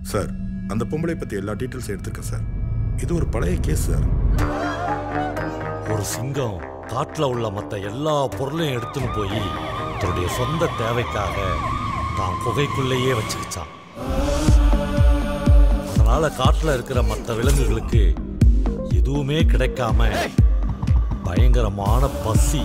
sir அந்த பொம்பளை பற்றி எல்லா டீட்டெயில்ஸும் எடுத்திருக்கேன் சார் இது ஒரு பழைய கேஸ் சார் ஒரு சிங்கம் காட்டுல உள்ள மத்த எல்லா பொருளையும் எடுத்துன்னு போய் தன்னுடைய சொந்த தேவைக்காக தான் குகைக்குள்ளேயே வச்சுக்கிச்சான் அதனால காட்டுல இருக்கிற மற்ற விலங்குகளுக்கு எதுவுமே கிடைக்காம பயங்கரமான பசி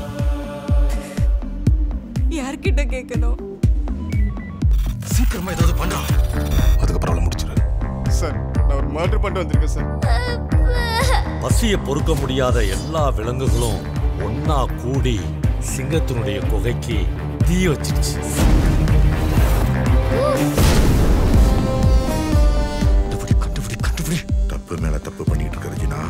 யார்கிட்ட கேட்கணும் சீக்கிரமா ஏதாவது பண்றான் அதுக்கப்புறம் அவளை முடிச்சிரு சார் நான் ஒரு மர்டர் பண்ணிட்டு வந்திருக்கேன் சார் பசியை பொறுக்க முடியாத எல்லா விலங்குகளும் ஒன்னா கூடி சிங்கத்தினுடைய குகைக்கு தீ வச்சிடுச்சு தப்பு மேல தப்பு பண்ணிட்டு இருக்க ரஜினா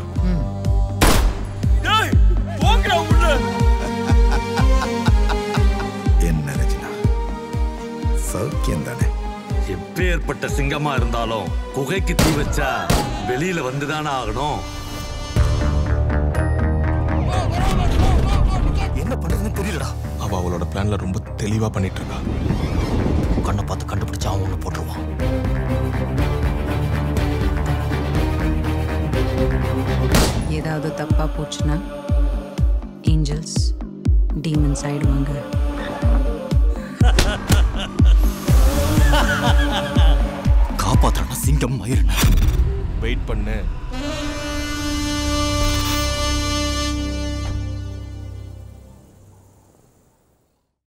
என்ன ரஜினா சௌக்கியம் தானே எப்பேற்பட்ட சிங்கமா இருந்தாலும் குகைக்கு தீ வச்சா வெளியில வந்துதானே ஆகணும் என்ன பண்றதுன்னு தெரியலடா அவ அவளோட பிளான்ல ரொம்ப தெளிவா பண்ணிட்டு இருக்கா கண்ணை பார்த்து கண்டுபிடிச்சா அவன் ஒண்ணு போட்டுருவான் ஏதாவது தப்பா போச்சுன்னா ஏஞ்சல்ஸ் டீமன்ஸ் ஆயிடுவாங்க காப்பாத்தனா சிங்கம் மயிருன வெயிட் பண்ணு